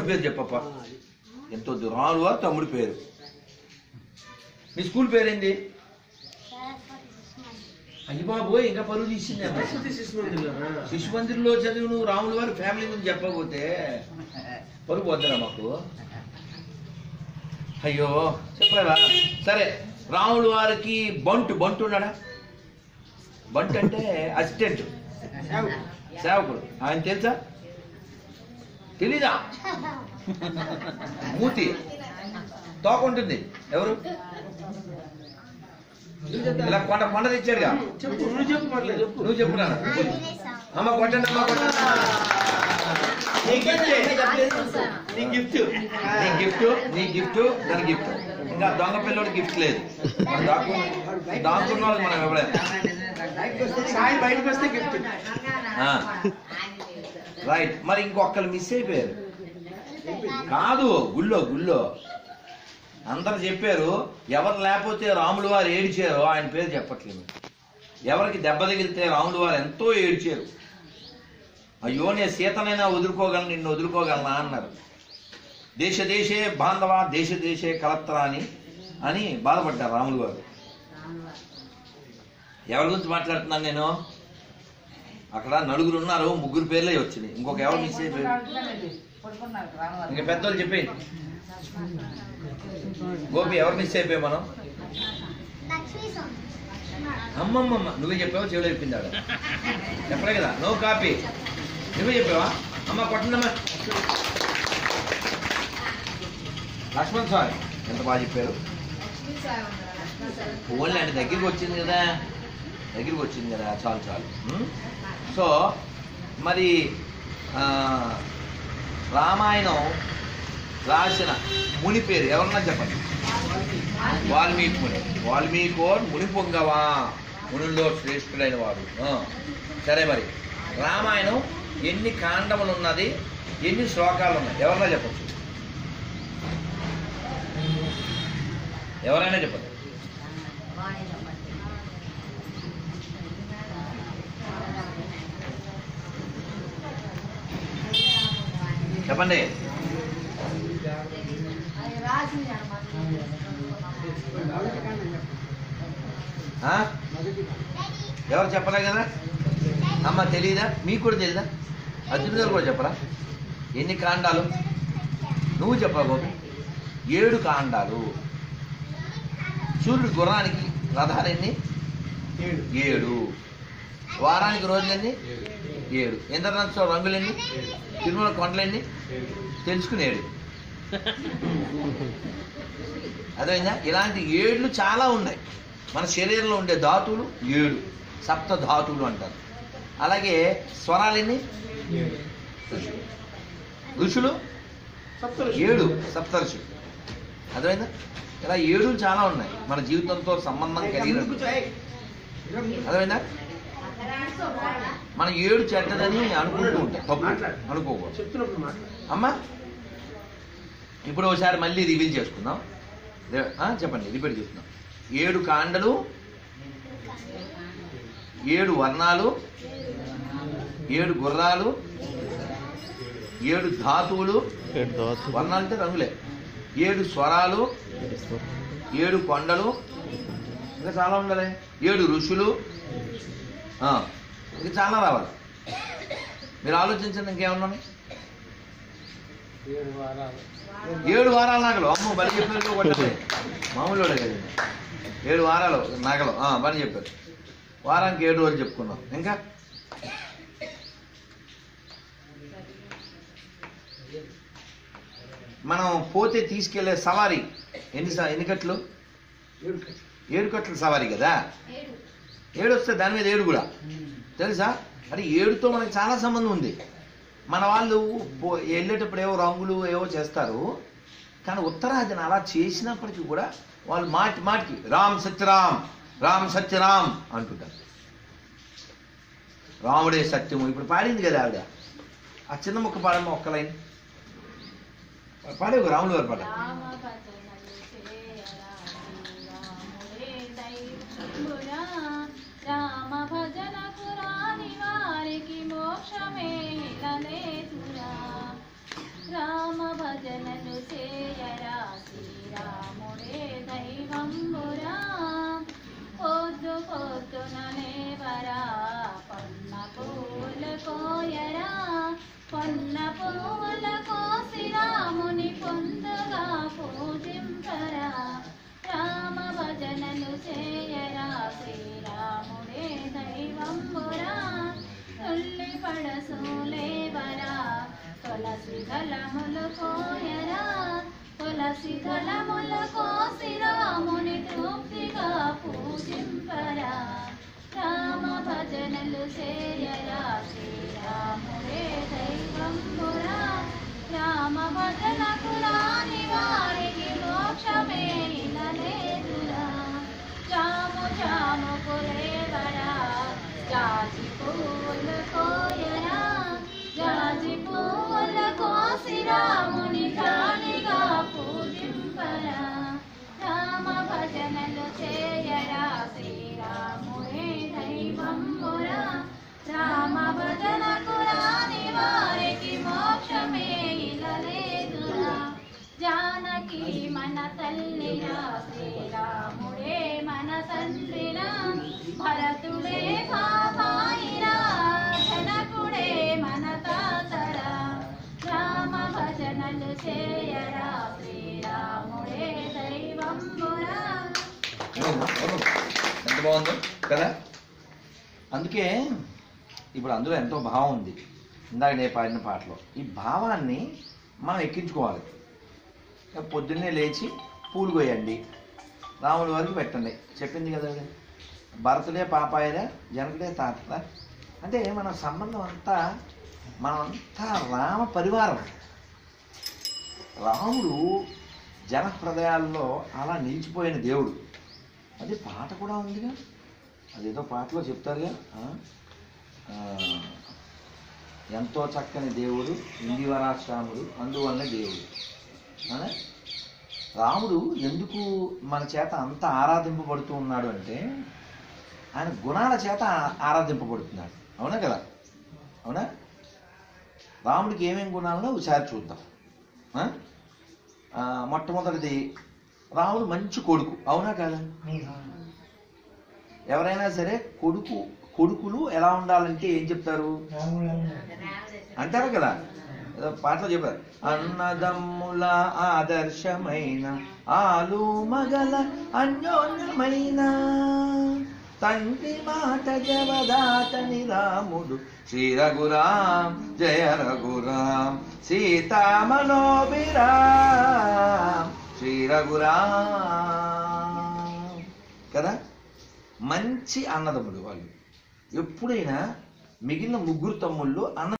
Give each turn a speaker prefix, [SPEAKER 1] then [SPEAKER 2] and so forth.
[SPEAKER 1] పేరు చెప్పప్ప ఎంత వద్దు రాములువారు తమ్ముడి పేరు మీ స్కూల్ పేరేంటి అయ్యి బాబోయ్ ఇంకా పరువు తీసింది అమ్మ.
[SPEAKER 2] సరస్వతి శిశు మందిర్లోనా?
[SPEAKER 1] శిశు మందిర్లో చదివి నువ్వు రాముల వారి ఫ్యామిలీ గురించి చెప్పకపోతే పరుగు పోద్దురా మాకు అయ్యో చెప్పలేవా సరే రాముల వారికి బంటు బంటు ఉన్నాడా బంటు అంటే అసిస్టెంట్ సేవకుడు ఆయన తెలుసా తెలీదా మూతి తోక ఉంటుంది ఎవరు ఇలా కొండ కొండ తెచ్చాడుగా
[SPEAKER 2] చెప్పు నువ్వు చెప్పు పర్లేదు చెప్పు
[SPEAKER 1] నువ్వు చెప్పు నాన్న అమ్మ కొట్టండి అమ్మ కొట్టండి
[SPEAKER 2] నీ గిఫ్ట్ నీ గిఫ్ట్
[SPEAKER 1] నీ గిఫ్ట్ నీ గిఫ్ట్ దాని గిఫ్ట్ ఇంకా దొంగ పిల్లోడి గిఫ్ట్ లేదు మన దాకు దాక్కున్న వాళ్ళకి మనం ఇవ్వలేదు
[SPEAKER 2] సాయి బయటకు వస్తే గిఫ్ట్
[SPEAKER 1] రైట్ మరి ఇంకొకరు మిస్ అయిపోయారు కాదు గుళ్ళో గుళ్ళో అందరు చెప్పారు ఎవరు లేకపోతే రాములు వారు ఏడిచారో ఆయన పేరు చెప్పట్లేదు ఎవరికి దెబ్బ తగిలితే రాములు వారు ఎంతో ఏడ్చారు అయ్యో నేను సీతనైనా వదులుకోగలను నిన్ను వదులుకోగలనా అన్నారు దేశ దేశే బాంధవ దేశ దేశే కలత్రా అని అని బాధపడ్డారు రాములు వారు ఎవరి గురించి మాట్లాడుతున్నాను నేను అక్కడ నలుగురు ఉన్నారు ముగ్గురు పేర్లే వచ్చినాయి ఇంకొక ఎవరు మిస్ అయిపోయారు ఇంకా పెద్దోళ్ళు చెప్పి గోపి ఎవరు మిస్ అయిపోయావు మనం అమ్మమ్మమ్మ నువ్వే చెప్పావు చెవిలో చెప్పింది ఆవిడ చెప్పలే కదా నో కాపీ నువ్వే చెప్పావా అమ్మ కొట్టండమ్మా లక్ష్మణ్ స్వామి ఎంత బాగా చెప్పారు ఓన్లీ అంటే దగ్గరికి వచ్చింది కదా దగ్గరికి వచ్చింది కదా చాలు చాలు ఉం? సో మరి ఆ, రామాయణం రాసిన ముని పేరు ఎవరన్నా చెప్పండి వాల్మీకి ముని వాల్మీకో ముని పొంగవా మునుల్లో శ్రేష్ఠుడైన వాడు ఆ, సరే మరి రామాయణం ఎన్ని కాండములు ఉన్నది ఎన్ని శ్లోకాలు ఉన్నాయి ఎవరన్నా చెప్పచ్చు ఎవరైనా చెప్పండి చెప్పండి ఆ? ఎవరు చెప్పలే కదా అమ్మ తెలియదా మీకు కూడా తెలియదా అర్జున్ గారు కూడా చెప్పరా ఎన్ని కాండాలు నువ్వు చెప్పరా బాబు ఏడు కాండాలు సూర్యుడు గుర్రానికి రథాలు ఎన్ని
[SPEAKER 2] ఏడు
[SPEAKER 1] ఏడు వారానికి రోజులెన్ని ఏడు ఇంద్రనక్ష రంగులెన్ని తిరుమల కొండలెన్ని తెలుసుకునేడు అర్థమైందా ఇలాంటి ఏళ్ళు చాలా ఉన్నాయి మన శరీరంలో ఉండే ధాతువులు ఏడు సప్త ధాతువులు అంటారు అలాగే స్వరాలు ఎన్ని
[SPEAKER 2] ఏడు
[SPEAKER 1] ఋషులు
[SPEAKER 2] సప్తఋషులు.
[SPEAKER 1] ఏడు సప్తర్షులు అర్థమైందా ఇలా ఏడు చాలా ఉన్నాయి మన జీవితంతో సంబంధం కలిగినట్టు అర్థమైందా మనం ఏడు చెడ్డదని అనుకుంటూ ఉంటాం తప్పు అనుకోకూడదు
[SPEAKER 2] చెప్తున్నప్పుడు మాట్లాడు
[SPEAKER 1] అమ్మా ఇప్పుడు ఒకసారి మళ్ళీ రివీల్ చేసుకుందాం రే- ఆ, చెప్పండి రిపీట్ చేస్తున్నాం ఏడు కాండలు ఏడు వర్ణాలు ఏడు గుర్రాలు ఏడు ధాతువులు వర్ణాలు అంటే రంగులే ఏడు స్వరాలు ఏడు కొండలు ఇంకా చాలా ఉండాలి ఏడు ఋషులు ఆ, ఇంకా చాలా రావాలి మీరు ఆలోచించండి ఇంకేమన్నా
[SPEAKER 2] ఏడు వారాలు
[SPEAKER 1] ఏడు వారాల నగలు అమ్మ బలి చెప్పారు కొట్టాలి మామూలు వాడే కదండి ఏడు వారాలు నగలు ఆ, బలి చెప్పారు వారానికి ఏడు రోజులు చెప్పుకున్నాం ఇంకా మనం పోతే తీసుకెళ్లే సవారీ ఎన్ని స- ఎన్ని కట్లు
[SPEAKER 2] ఏడు కట్లు.
[SPEAKER 1] ఏడు కట్ల సవారీ కదా ఏడు వస్తే దాని మీద ఏడు కూడా తెలుసా మరి ఏడుతో మనకి చాలా సంబంధం ఉంది మన వాళ్ళు పో- వెళ్ళేటప్పుడు ఏవో రంగులు ఏవో చేస్తారు కానీ ఉత్తరాదిన అలా చేసినప్పటికీ కూడా వాళ్ళు మాటి మాటికి రామ్ సత్యరామ్ రామ్ సత్యరామ్ అంటుంటారు రాముడే సత్యము ఇప్పుడు పాడింది కదా ఆవిడ ఆ చిన్న ముక్క పాడమ్మ ఒక్క లైన్ పాడేవు రాములు గారు పాట
[SPEAKER 3] రామ భజన పురాణి వారికి మోక్షమే ఇలలేతురా రామ భజన ఫలములు కోయరా తులసి దళములు కోసి రాముని తృప్తిగా పూజింపరా రామ భజనలు చేయరా శ్రీరాముడే దైవంబురా రామ భజనకు రాని వారికి మోక్షమే ఇలలేదురా జాము జాము కురేవరా జాజి పువ్వులు కోయరా జాజి పువ్వులు కోసి రాముని కాళిగా పూజింపరా రామ భజనలు చేయరా శ్రీరాముడే దైవంబురా రామ భజనకు రాని వారికి మోక్షమే ఇలలేదురా జానకి మన తల్లిరా శ్రీరాముడే మన తండ్రిరా భరతుడే బాబాయిరా జనకుడే మన తాతరా రామ భజనలు చేయరా శ్రీరాముడే దైవంబురా
[SPEAKER 1] ఏమమ్మా? ఏమమ్మా? ఎంత బాగుందో కదా అందుకే ఇప్పుడు అందులో ఎంతో భావం ఉంది ఇందాక నేను పాడిన పాటలో ఈ భావాన్ని మనం ఎక్కించుకోవాలి ఇక పొద్దున్నే లేచి పూలు కోయండి రాముడి వారికి పెట్టండి చెప్పింది కదా ఆవిడ. భరతుడే పాపాయరా జనకుడే తాతరా అంటే మన సంబంధం అంతా మనమంతా రామ పరివారం రాముడు జన హృదయాల్లో అలా నిలిచిపోయిన దేవుడు అది పాట కూడా ఉందిగా అదేదో పాటలో చెప్తారుగా ఆ? ఆ, ఎంతో చక్కని దేవుడు ఇందివరాశ్రాముడు అందువల్ల దేవుడు అవునా? రాముడు ఎందుకు మన చేత అంత ఆరాధింపబడుతూ ఉన్నాడు అంటే ఆయన గుణాల చేత ఆ- ఆరాధింపబడుతున్నాడు అవునా కదా అవునా రాముడికి ఏమేమి గుణాలున్నా ఒకసారి చూద్దాం ఆ? ఆ, మొట్టమొదటిది రాముడు మంచి కొడుకు అవునా కదా ఎవరైనా సరే కొడుకు కొడుకులు ఎలా ఉండాలంటే ఏం చెప్తారు అంటారు కదా ఏదో పాటలో చెప్పారు అన్నదమ్ముల ఆదర్శమైన ఆలు మగల అన్యోన్యమైన తండ్రి మాట జవదాతని రాముడు శ్రీ రఘురాం జయ రఘురాం సీతామనోభిరాం శ్రీ రఘురాం కదా మంచి అన్నదమ్ముడు వాళ్ళు ఎప్పుడైనా మిగిలిన ముగ్గురు తమ్ముళ్ళు అన్న